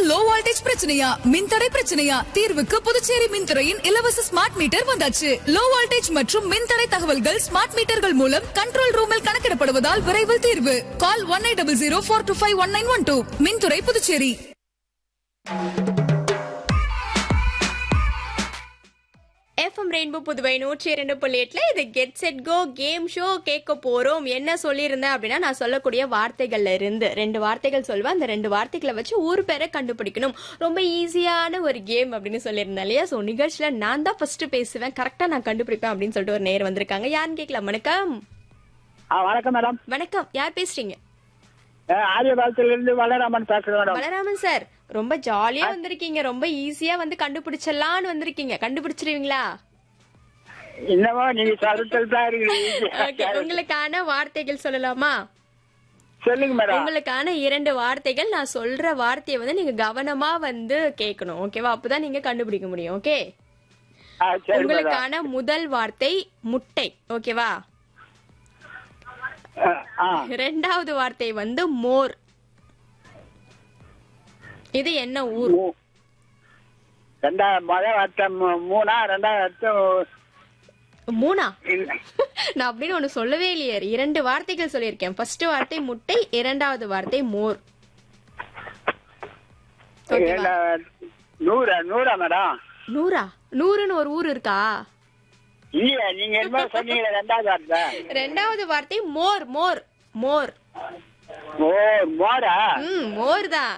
Low voltage பிரச்சனையா மின்தடை பிரச்சனையா தீர்வுக்கு புதுச்சேரி மின்துறையின் இலவச ஸ்மார்ட் மீட்டர் வந்தாச்சு லோ வோல்டேஜ் மற்றும் மின்தடை தகவல்கள் ஸ்மார்ட் மீட்டர்கள் மூலம் கண்ட்ரோல் ரூமில் கணக்கிடப்படுவதால் விரைவில் தீர்வு call one eight double zero four two five one nine one two மின்துறை புதுச்சேரி எஃப்எம் ரெயின்போ புதுவை நூற்றி இரண்டு புள்ளி எட்டுல இது get set go game show கேட்க போறோம் என்ன சொல்லியிருந்தேன் அப்படின்னா நான் சொல்லக்கூடிய வார்த்தைகள்ல இருந்து ரெண்டு வார்த்தைகள் சொல்வேன் அந்த ரெண்டு வார்த்தைகளை வச்சு ஊர் பேரை கண்டுபிடிக்கணும் ரொம்ப ஈஸியான ஒரு கேம் அப்படின்னு சொல்லியிருந்தேன் இல்லையா ஸோ நிகழ்ச்சியில நான் தான் ஃபர்ஸ்ட் பேசுவேன் கரெக்டா நான் கண்டுபிடிப்பேன் அப்படின்னு சொல்லிட்டு ஒரு நேர் வந்திருக்காங்க யாருன்னு கேட்கலாம் வணக்கம் ஆ வணக்கம் மேடம் வணக்கம் யார் பேசுறீங்க ஆரியபாளத்துல இருந்து வளராமன் பேசுறேன் மேடம் பலராமன் சார் ரொம்ப ஜாலியா வந்திருக்கீங்க ரொம்ப ஈஸியா வந்து கண்டுபிடிச்சிடலான்னு வந்திருக்கீங்க கண்டுபிடிச்சிருவீங்களா இன்னமும் நீங்க சொல்றது தான் Okay, இருக்குது உங்களுக்கான வார்த்தைகள் சொல்லலாமா சொல்லுங்க மேடம் உங்களுக்கான இரண்டு வார்த்தைகள் நான் சொல்ற வார்த்தையை வந்து நீங்க கவனமா வந்து கேட்கணும் ஓகேவா அப்பதான் நீங்க கண்டுபிடிக்க முடியும் ஓகே ஆ சரி மேடம் உங்களுக்கான முதல் வார்த்தை முட்டை ஓகேவா ஆ, ஆ ரெண்டாவது வார்த்தை வந்து மோர் இது என்ன ஊர் மூ- ரெண்டா மொத வருஷம் மூணா ரெண்டாவது வருஷம் மூணா இல்ல. நான் அப்படின்னு ஒண்ணு சொல்லவே இல்லையே இரண்டு வார்த்தைகள் சொல்லியிருக்கேன் ஃபர்ஸ்ட் வார்த்தை முட்டை இரண்டாவது வார்த்தை மோர் ஓகேவா ரெண்டா- நூறா நூறா மேடம் நூறா நூறுன்னு ஒரு ஊர் இருக்கா இல்ல நீங்க என்ன சொன்னீங்க ரெண்டாவது வார்த்தை ரெண்டாவது வார்த்தை மோர் மோர் மோர் ஓ மோரா ம் மோர் தான்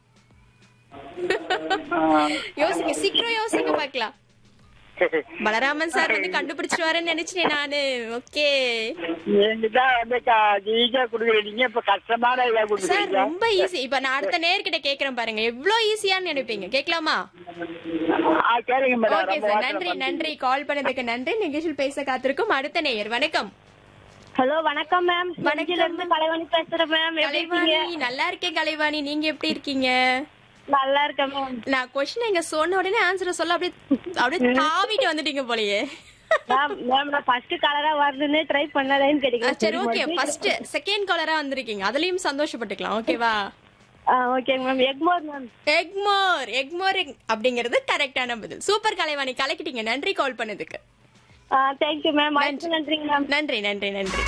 ஆ. யோசிங்க சீக்கிரம் யோசிங்க பார்க்கலாம் பலராமன் சார் வந்து கண்டுபிடிச்சிருவாருன்னு நினைச்சேன் நானு ஓகே நீங்க தான் வந்து ஈஸியா குடுக்குறீங்க இப்ப கஷ்டமான இதா சார் குடுக்குறீங்க ரொம்ப ஈஸி இப்ப நான் அடுத்த நேர்கிட்ட கேக்குறேன் பாருங்க எவ்வளவு ஈஸியான்னு நினைப்பீங்க கேட்கலாமா ஆ கேளுங்க மேடம் ஓகே ரொம்ப சார் வாசனை நன்றி பண்ணுறீங்க. நன்றி கால் பண்ணதுக்கு நன்றி நிகழ்ச்சியில் பேச காத்திருக்கும் அடுத்த நேயர் வணக்கம் ஹலோ வணக்கம் மேம் வணக்கம். வணக்கம் இருந்து கலைவாணி பேசுறேன் மேம் எப்படி இருக்கீங்க கலைவாணி நல்லா இருக்கேன் கலைவாணி நீங்க எப்படி இருக்கீங்க நல்லா இருக்கேன் மேம் நான் கொஸ்டின் இங்க சொன்ன உடனே ஆன்சர் சொல்ல அப்படியே அப்படியே தாவிட்டு வந்துட்டீங்க போலயே மேம் மேம் நான் ஃபர்ஸ்ட் கலரா வருதுன்னு ட்ரை பண்ணலன்னு ஆ, கேட்டீங்க சரி ஓகே ஃபர்ஸ்ட் செகண்ட் காலரா வந்திருக்கீங்க அதுலயும் சந்தோஷப்பட்டுக்கலாம் ஓகேவா ஓகேங்க மேம் எக்மோர் மேம் எக்மோர் எக்மோர் அப்படிங்கிறது கரெக்டான பதில் சூப்பர் கலைவாணி கலக்கிட்டீங்க நன்றி கால் பண்ணதுக்கு தேங்க்யூ மேம் அடுத்து நன்றிங்க மேம் நன்றி நன்றி நன்றி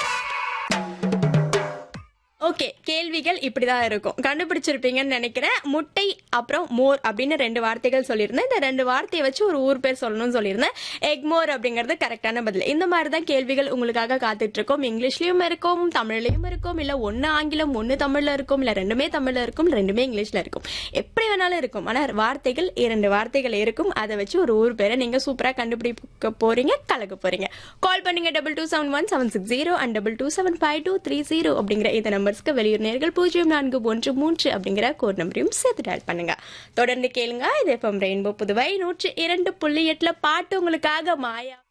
ஓகே கேள்விகள் இப்படிதான் இருக்கும் கண்டுபிடிச்சிருப்பீங்கன்னு நினைக்கிறேன் முட்டை அப்புறம் மோர் அப்படின்னு ரெண்டு வார்த்தைகள் சொல்லியிருந்தேன் இந்த ரெண்டு வார்த்தையை வச்சு ஒரு ஊர் பேர் சொல்லணும்னு சொல்லியிருந்தேன் எக்மோர் அப்படிங்கிறது கரெக்டான பதில் இந்த மாதிரி தான் கேள்விகள் உங்களுக்காக காத்துட்டு இருக்கோம் இங்கிலீஷ்லயும் இருக்கும் தமிழ்லயும் இருக்கும் இல்ல ஒன்னு ஆங்கிலம் ஒன்னு தமிழ்ல இருக்கும் இல்ல ரெண்டுமே தமிழ்ல இருக்கும் ரெண்டுமே இங்கிலீஷ்ல இருக்கும் எப்படி வேணாலும் இருக்கும் ஆனா வார்த்தைகள் இரண்டு வார்த்தைகள் இருக்கும் அதை வச்சு ஒரு ஊர் பேரை நீங்க சூப்பரா கண்டுபிடிக்க போறீங்க கலக்க போறீங்க கால் பண்ணுங்க double two seven one seven six zero and double two seven five two three zero அப்படிங்கிற இந்த நம்பர்ஸ்க்கு வெளியூர் நேர்கள் பூஜ்ஜியம் நான்கு ஒன்று மூன்று அப்படிங்கிற கோட் நம்பரையும் சேர்த்து டயல் பண்ணுங்க தொடர்ந்து கேளுங்க இது எஃப்எம் ரெயின்போ புதுவை நூற்றி இரண்டு புள்ளி எட்டுல பாட்டு உங்களுக்காக மாயா